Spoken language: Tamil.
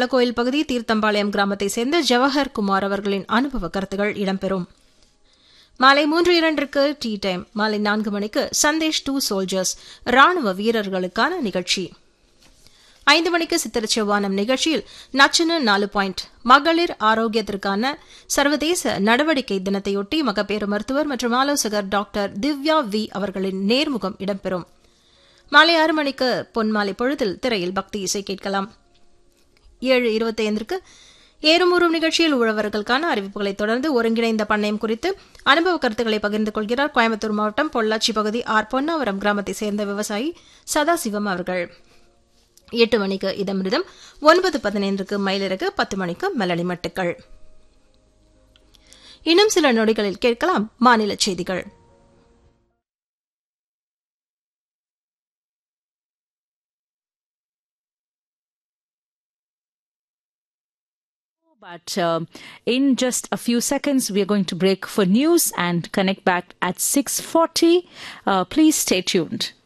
வெள்ளக்கோயில் பகுதி தீர்த்தம்பாளையம் கிராமத்தை சேர்ந்த ஜவஹர் குமார் அவர்களின் அனுபவ கருத்துகள் இடம்பெறும் மாலை மூன்று இரண்டிற்கு டீ டைம் மாலை நான்கு மணிக்கு சந்தேஷ் டூ சோல்ஜர்ஸ் ராணுவ வீரர்களுக்கான நிகழ்ச்சி ஐந்து மணிக்கு சித்திரச்செவ்வானம் நிகழ்ச்சியில் நச்சுன்னு நாலு பாயிண்ட் மகளிர் ஆரோக்கியத்திற்கான சர்வதேச நடவடிக்கை தினத்தையொட்டி மகப்பேறு மருத்துவர் மற்றும் ஆலோசகர் டாக்டர் திவ்யா வி அவர்களின் நேர்முகம் இடம்பெறும் மாலை ஆறு மணிக்கு பொன்மாலை பொழுதில் திரையில் பக்தி இசை கேட்கலாம் ஏழு இருபத்தைந்திற்கு ஏறுமூறும் நிகழ்ச்சியில் உழவர்களுக்கான அறிவிப்புகளை தொடர்ந்து ஒருங்கிணைந்த பண்ணையம் குறித்து அனுபவ கருத்துக்களை பகிர்ந்து கொள்கிறார் கோயம்புத்தூர் மாவட்டம் பொள்ளாச்சி பகுதி ஆர் பொன்னாவரம் கிராமத்தை சேர்ந்த விவசாயி சதாசிவம் அவர்கள் எட்டு மணிக்கு இதமிருதம் ஒன்பது பதினைந்துக்கு மயிலிறகு பத்து மணிக்கு மெலடி மட்டுக்கள் இன்னும் சில நொடிகளில் கேட்கலாம் மாநில செய்திகள் But um in just a few seconds, we are going to break for news and connect back at 6:40. Uh, please stay tuned.